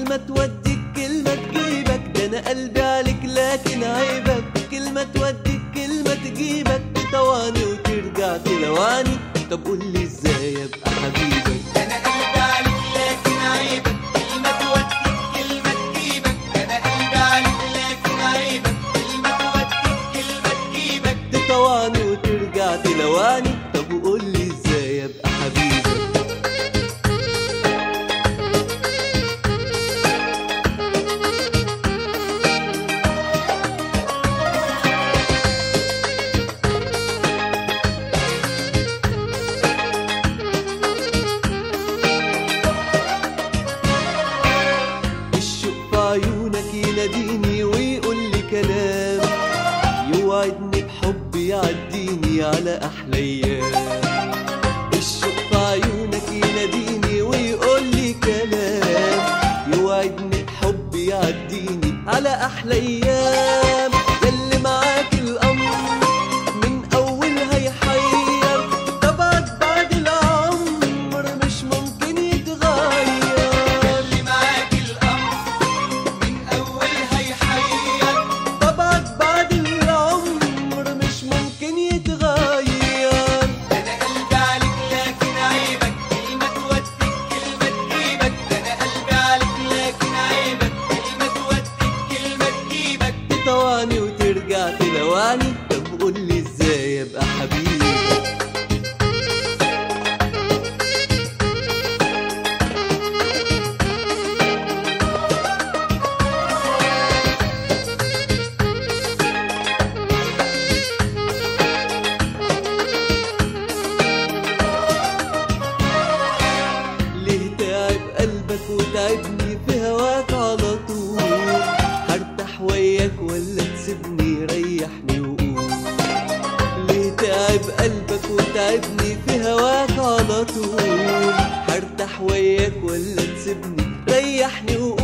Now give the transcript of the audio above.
كلمة توديك كلمة تجيبك ده انا قلبي عليك لكن عيبك كلمة توديك كلمة تجيبك تطوعني وترجع تلواني طب قول لي ازاي ابقى حبيبك انا قلبي عليك لكن عيبك كلمة توديك كلمة تجيبك انا قلبي عليك لكن عيبك كلمة توديك كلمة تجيبك تطوعني وترجع تلواني طب قول لي ازاي ابقى حبيبك الشوق في عيونك يناديني ويقول لي كلام يوعدني بحب يعديني على احلى ايام الشوق في عيونك يناديني ويقول لي كلام يوعدني بحب يعديني على احلى ايام ياللي معاك الامر من اولها يحير طبعك بعد العمر مش ممكن يتغير اللي معاك الامر من اولها يحير طبعك بعد العمر مش ممكن يتغير انا قلبي عليك لكن عيبك كلمة توديك كلمة تجيبك انا قلبي عليك لكن عيبك كلمة توديك كلمة تجيبك تطوعني وترجع تلواني طب قول لي ازاي ابقى حبيبك ليه تعب قلبك وتعبني في هواك على طول هرتاح وياك ولا تسيبني ريحني وقول ليه تعب قلبك وتعبني في هواك على طول هرتاح وياك ولا تسيبني ريحني وقول